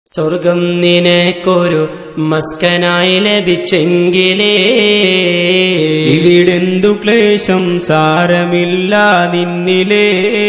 സ്വർഗം നിനക്കൊരു മസ്കനായി ലഭിച്ചെങ്കിലേ ഇവിടെന്തു ക്ലേശം സാരമില്ല നിന്നിലേ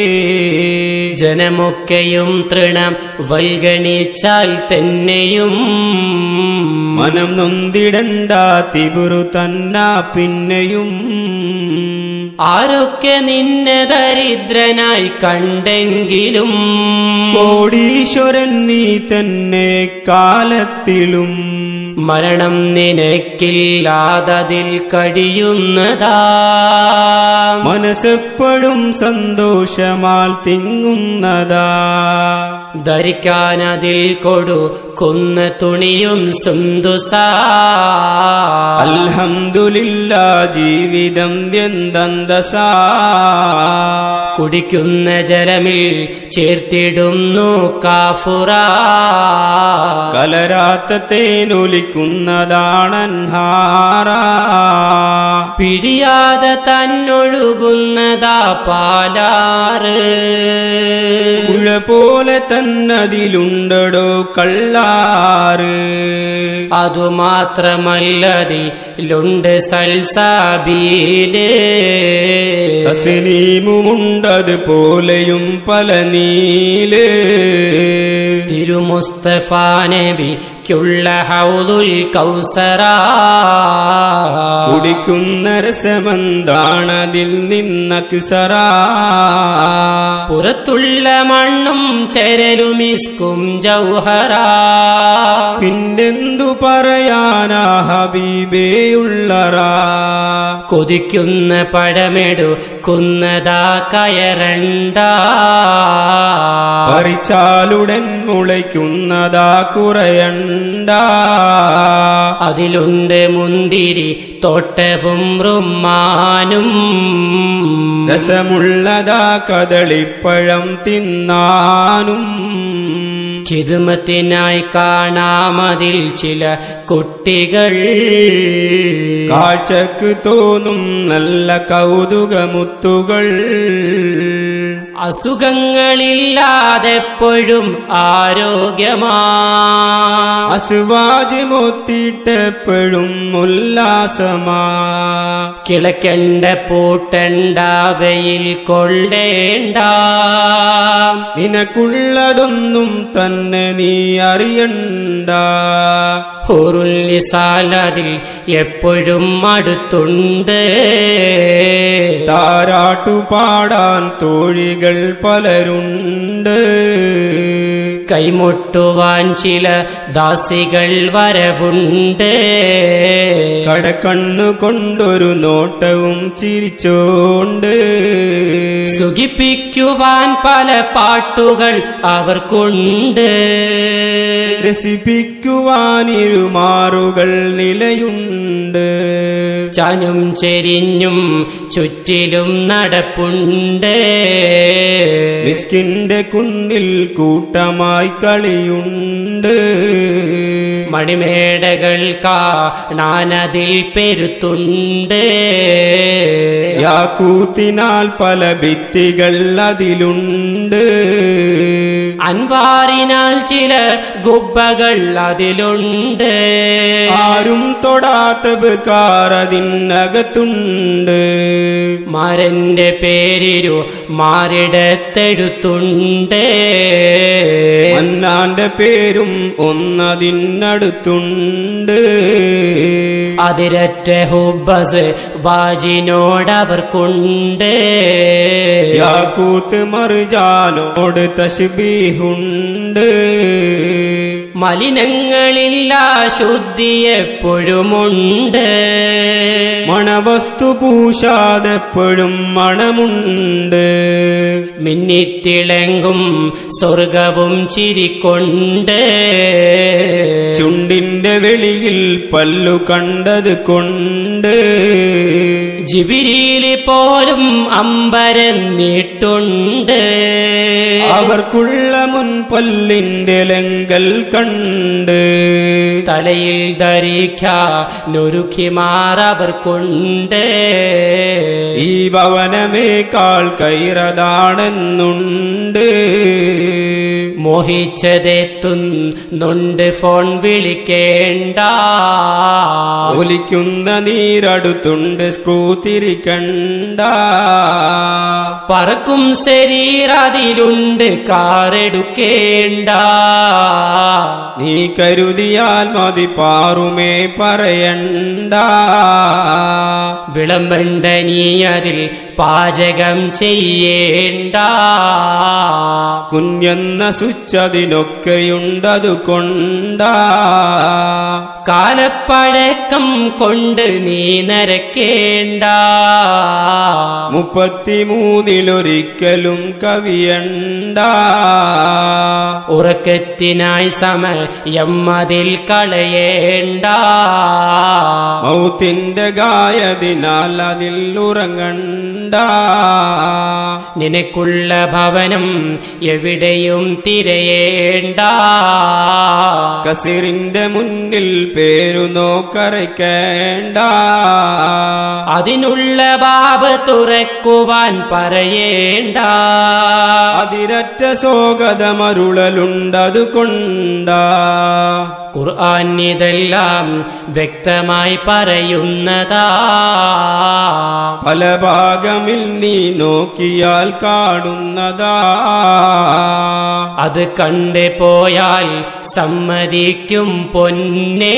ജനമൊക്കെയും തൃണം വൽഗണിച്ചാൽ തന്നെയും മനം നൊന്തിടണ്ട തിബുറു തന്ന പിന്നെയും ആരൊക്കെ നിന്നെ ദരിദ്രനായി കണ്ടെങ്കിലും കോടീശ്വരൻ നീ തന്നെ കാലത്തിലും മരണം നിനക്കില്ലാതതിൽ കഴിയുന്നതാ മനസ്സെപ്പോഴും സന്തോഷമാൽ തിങ്ങുന്നതാ ധരിക്കാനതിൽ കൊടു കൊന്ന തുണിയും സുന്ദുസാ അൽഹംദുലില്ല ജീവിതം എന്തന്തസാ കുടിക്കുന്ന ജലമിൽ ചേർത്തിടുന്നു കാഫുറ കലരാത്ത തേനൊലിക്കുന്നതാണൻഹാറ പിടിയാതെ തന്നൊഴുകുന്നതാ പാലാറ് പുഴ പോലെ തന്നതിലുണ്ടടോ കള്ളാറ് അതുമാത്രമല്ലതിലുണ്ട് സൽസാബീല് തസ്നീമുണ്ടത് പോലെയും പല നീല് തിരുമുസ്തഫ നബിക്കുള്ള ഹൗദുൽ കൗസറ കുടിക്കുന്ന രസമെന്താണതിൽ നിന്നക്സറ പുറത്തുള്ള മണ്ണും ചരലുമിസ്കും ജൗഹറ പിന്നെന്തു പറയാനാ ഹബീബേയുള്ളറാ കൊതിക്കുന്ന പടമെടുക്കുന്നതാ കയറണ്ട പറിച്ചാലുടൻ മുളയ്ക്കുന്നതാ കുറയണ്ട അതിലുണ്ട് മുന്തിരി തോട്ടവും റുമ്മാനും രസമുള്ളതാ കദളിപ്പഴം തിന്നാനും ഖിദ്മത്തിനായി കാണാമതിൽ ചില കുട്ടികൾ കാഴ്ചക്ക് തോന്നും നല്ല കൗതുകമുത്തുകൾ അസുഖങ്ങളില്ലാതെപ്പോഴും ആരോഗ്യമാ അസുവാജ് മൊത്തിട്ടെപ്പോഴും ഉല്ലാസമാ കിളക്കണ്ട പൂട്ടണ്ട വെയിൽ കൊള്ളേണ്ട നിനക്കുള്ളതൊന്നും തന്നെ നീ അറിയണ്ട ഹുറുല്ലിസാലതിൽ എപ്പോഴും അടുത്തുണ്ട് താരാട്ടു പാടാൻ തോഴികൾ പലരുണ്ട് കൈമുട്ടുവാൻ ചില ദാസികൾ വരവുണ്ട് കടക്കണ്ണു കൊണ്ടൊരു നോട്ടവും ചിരിച്ചോണ്ട് സുഖിപ്പിക്കുവാൻ പല പാട്ടുകൾ അവർക്കുണ്ട് രസിപ്പിക്കുവാൻ ഇരുമാറുകൾ നിലയുണ്ട് ചനും ചെരിഞ്ഞും ചുറ്റിലും നടപ്പുണ്ട് മിസ്കിന്റെ കുന്നിൽ കൂട്ടമായി കളിയുണ്ട് മണിമേടകൾ കാണാനതിൽ പെരുത്തുണ്ട് യാക്കൂത്തിനാൽ പല ഭിത്തികൾ അതിലുണ്ട് അൻവാറിനാൽ ചില ഗുബ്ബകൾ അതിലുണ്ട് ആരും തൊടാത്ത ബക്കാർ അതിനകത്തുണ്ട് മാരന്റെ പേരിരു മാറിടത്തെഴുത്തുണ്ട് മന്നാന്റെ പേരും ഒന്നതിനടുത്തുണ്ട് അതിരറ്റ ഹുബസ് വാജിനോടവർക്കുണ്ട് യാക്കൂത്ത് മറുജാനോട് തശ്ബീഹുണ്ട് മലിനങ്ങളില്ല ശുദ്ധി എപ്പോഴുമുണ്ട് മണവസ്തു പൂശാതെപ്പോഴും മണമുണ്ട് മിന്നിത്തിളങ്ങും സ്വർഗവും ചിരിക്കൊണ്ട് ചുണ്ടിന്റെ വെളിയിൽ പല്ലു കണ്ടത് കൊണ്ട് ജിബിരിയിൽ പോലും അമ്പരന്നിട്ടുണ്ട് അവർക്കുള്ള മുൻപൊല്ലിന്റെ ലങ്കൽ കണ്ട് തലയിൽ ധരിക്കാനൊരുക്കിമാറവർക്കുണ്ട് ഈ ഭവനമേക്കാൾ കൈറതാണെന്നുണ്ട് മോഹിച്ചതെത്തുന്നുണ്ട് ഫോൺ വിളിക്കേണ്ട ഒലിക്കുന്ന നീരടുത്തുണ്ട് സ്ക്രൂ തിരിക്കണ്ട പറക്കും ശരീരതിലുണ്ട് കാറെടുക്കേണ്ട നീ കരുതിയാൽ മതി പാറുമേ പറയണ്ട വിളമ്പണ്ട നീ അതിൽ പാചകം ചെയ്യേണ്ട കുഞ്ഞെന്ന സുച്ചതിനൊക്കെയുണ്ടതു കൊണ്ട കാലപ്പഴക്കം കൊണ്ട് നീ നരക്കേണ്ട മുപ്പത്തിമൂന്നിലൊരിക്കലും കവിയണ്ട ഉറക്കത്തിനായി സമയം അതിൽ കളയേണ്ട മൗത്തിന്റെ ഗായതിനാൽ അതിൽ ഉറങ്ങണ്ട നിനക്കുള്ള ഭവനം എവിടെയും തിരയേണ്ട കസിറിന്റെ മുന്നിൽ പേരു നോക്കറയ്ക്കേണ്ട അതിനുള്ള ബാബ് തുറക്കുവാൻ പറയേണ്ട അതിരറ്റ സോഗതമരുളലുണ്ടതു കൊണ്ടാ ഖുർആൻ ഇതെല്ലാം വ്യക്തമായി പറയുന്നതാ പല ഭാഗമിൽ നീ നോക്കിയാൽ കാണുന്നതാ അത് കണ്ടു പോയാൽ സമ്മതിക്കും പൊന്നേ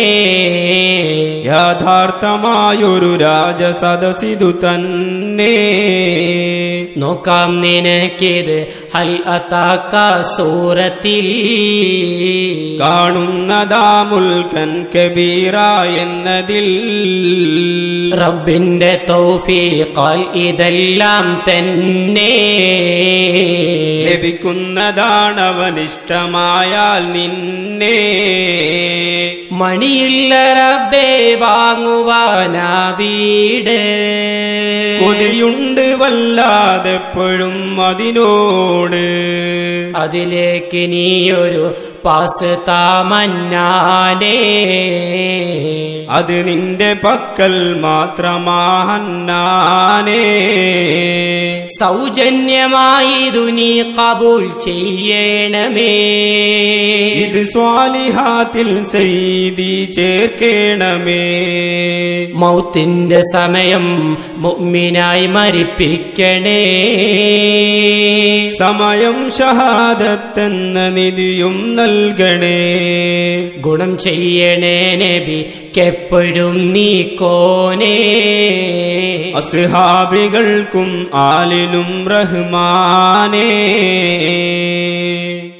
യാഥാർത്ഥമായൊരു രാജസദസിതു തന്നെ നോക്കാം നിനക്കിത് ഹൽ അതാക്ക സൂറത്തിൽ കാണുന്നതാ മുൽക്കൻ കബീറ എന്നതിൽ റബ്ബിന്റെ തൗഫീഖാൽ ഇതെല്ലാം തന്നെ ലഭിക്കുന്നതാണവനിഷ്ടമായാൽ നിന്നെ മണിയില്ല റബ്ബേ വാങ്ങുവാനാ വീട് കൊതിയുണ്ട് വല്ലാതെപ്പോഴും അതിനോട് അതിലേക്ക് നീയൊരു പാസ് താമന്നാനേ അത് നിന്റെ പക്കൽ മാത്രമാഹന്നാനേ സൗജന്യമായിതു നീ കബൂൽ ചെയ്യണമേ ഇത് സ്വാലിഹാത്തിൽ ചെയ്തി ചേർക്കേണമേ മൗത്തിന്റെ സമയം മുഅ്മിനായി മരിപ്പിക്കണേ സമയം ഷഹാദത്തെന്ന നിധിയും നൽകണേ ഗുണം ചെയ്യണേ നബിക്കെപ്പോഴും നീ കോനേ അസ്ഹാബികൾക്കും ആലിനും റഹ്മാനേ